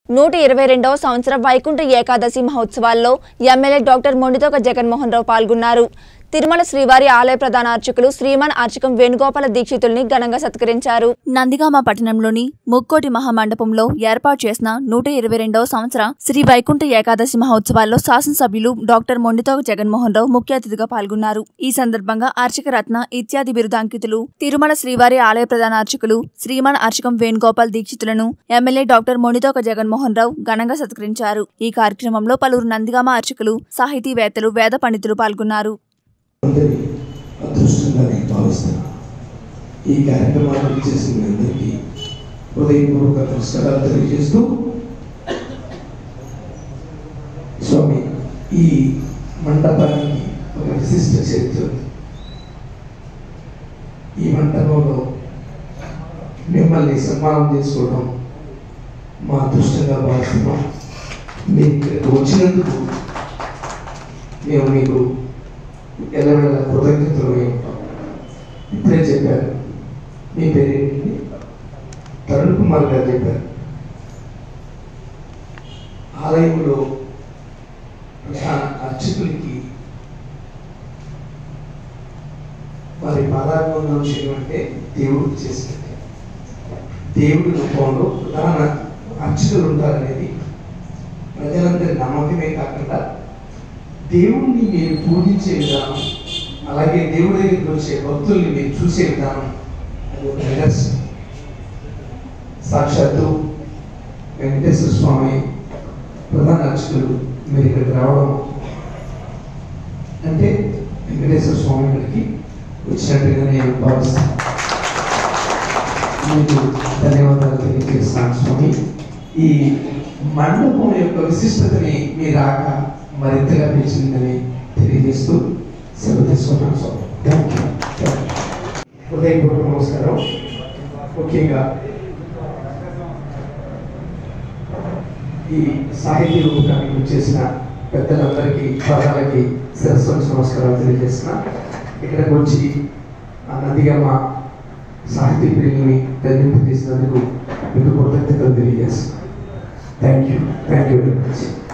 నూట ఇరవై రెండవ సంవత్సరం వైకుంఠ ఏకాదశి మహోత్సవాల్లో ఎమ్మెల్యే డాక్టర్ మొండితోక జగన్మోహన్ రావు పాల్గొన్నారు తిరుమల శ్రీవారి ఆలయ ప్రధాన అర్చకులు శ్రీమాన్ అర్చకం వేణుగోపాల దీక్షితుల్ని ఘనంగా సత్కరించారు నందిగామ పట్టణంలోని ముక్కోటి మహామండపంలో ఏర్పాటు చేసిన నూట ఇరవై రెండవ సంవత్సర శ్రీ వైకుంఠ ఏకాదశి మహోత్సవాల్లో శాసనసభ్యులు డాక్టర్ మొండితోక జగన్మోహన్ రావు ముఖ్య అతిథిగా పాల్గొన్నారు ఈ సందర్భంగా అర్చక రత్న ఇత్యాది బిరుదాంకితులు తిరుమల శ్రీవారి ఆలయ ప్రధాన అర్చకులు శ్రీమాన్ అర్చకం వేణుగోపాల్ దీక్షితులను ఎమ్మెల్యే డాక్టర్ మొండితోక జగన్మోహన్ రావు ఘనంగా సత్కరించారు ఈ కార్యక్రమంలో పలువురు నందిగామ అర్చకులు సాహితీవేత్తలు వేద పండితులు పాల్గొన్నారు అందరి అదృష్టంగా నేను భావిస్తాను ఈ కార్యక్రమాన్ని చేసిన మీ అందరికీ హృదయపూర్వక నమస్కారాలు తెలియజేస్తూ స్వామి ఈ మండపానికి ఒక విశిష్ట చరిత్ర ఉంది. ఈ మండపంలో మిమ్మల్ని సన్మానం చేసుకోవడం మా అదృష్టంగా భావిస్తున్నాం మీరు ఇక్కడికి వచ్చినందుకు మేము మీకు ఎల్లవేళ కృతజ్ఞతలు ఉంటాం ఇప్పుడే చెప్పారు మీ పేరేంటి తరుణ్ కుమార్ గారు చెప్పారు ఆలయంలో ప్రధాన అర్చకులకి వారి పాదాభివందనం చేయడం అంటే దేవుడు చేసినట్టే దేవుడి రూపంలో ప్రధాన అర్చకులు ఉంటారనేది ప్రజలందరి నమ్మకమే కాకుండా దేవుణ్ణి మీరు పూజించే విధానం అలాగే దేవుడి దగ్గరికి వచ్చే భక్తుల్ని మీరు చూసే విధానం అది ఒక నిదర్శనం సాక్షాత్తు వెంకటేశ్వర స్వామి ప్రధాన అర్చకులు మీరు ఇక్కడికి రావడం అంటే వెంకటేశ్వర స్వామి ఇక్కడికి వచ్చినట్టుగా నేను భావిస్తాను మీకు ధన్యవాదాలు తెలియజేస్తాను స్వామి ఈ మండపం యొక్క విశిష్టతని మీ రాక మరింతగా పెంచిందని తెలియజేస్తూ సెలవు తీసుకున్నాను స్వామి థ్యాంక్ యూ హృదయపూర్వక నమస్కారం ముఖ్యంగా ఈ సాహితీ రూపకానికి చేసిన పెద్దలందరికీ పాదాలకి శిరస్సు వంచి నమస్కారాలు తెలియజేసిన ఇక్కడికి వచ్చి ఆ నందిగమ్మ సాహితీ ప్రియుల్ని గర్వింపు చేసినందుకు మీకు కృతజ్ఞతలు తెలియజేస్తున్నాను thank you thank you very much